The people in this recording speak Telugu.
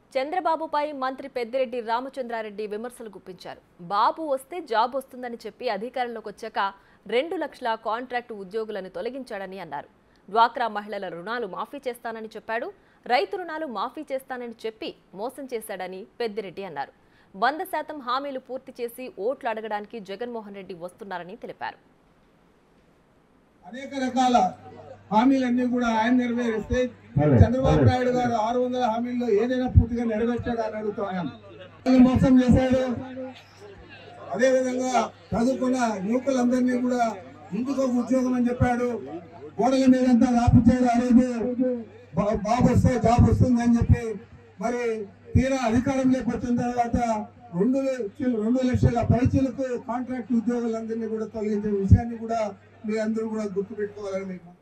చంద్రబాబుపై మంత్రి పెద్దిరెడ్డి రామచంద్రారెడ్డి విమర్శలు గుప్పించారు బాబు వస్తే జాబ్ వస్తుందని చెప్పి అధికారంలోకి వచ్చాక రెండు లక్షల కాంట్రాక్టు ఉద్యోగులను తొలగించాడని అన్నారు డ్వాక్రా మహిళల రుణాలు మాఫీ చేస్తానని చెప్పాడు రైతు రుణాలు మాఫీ చేస్తానని చెప్పి మోసం చేశాడని పెద్దిరెడ్డి అన్నారు వంద శాతం హామీలు పూర్తి చేసి ఓట్లు అడగడానికి జగన్మోహన్ రెడ్డి వస్తున్నారని తెలిపారు అనేక రకాల హామీలన్నీ కూడా ఆయన నెరవేరిస్తే చంద్రబాబు నాయుడు గారు ఆరు వందల హామీల్లో ఏదైనా పూర్తిగా నెరవేర్చాడు అని అడుగుతున్నాను ఆయన మోసం చేశాడు అదే విధంగా చదువుకున్న యువకులందరినీ కూడా ఇంటికి ఒక ఉద్యోగం అని చెప్పాడు గోడల మీదంతా రాపించాడు ఆ రోజు బా- బాబు వస్తే జాబ్ వస్తుంది అని చెప్పి మరి తీరా అధికారంలోకి వచ్చిన తర్వాత రెండు లక్షలు రెండు లక్షల పైచలకు కాంట్రాక్ట్ ఉద్యోగులందరినీ కూడా తొలగించిన విషయాన్ని కూడా మీరందరూ కూడా గుర్తుపెట్టుకోవాలని మీకు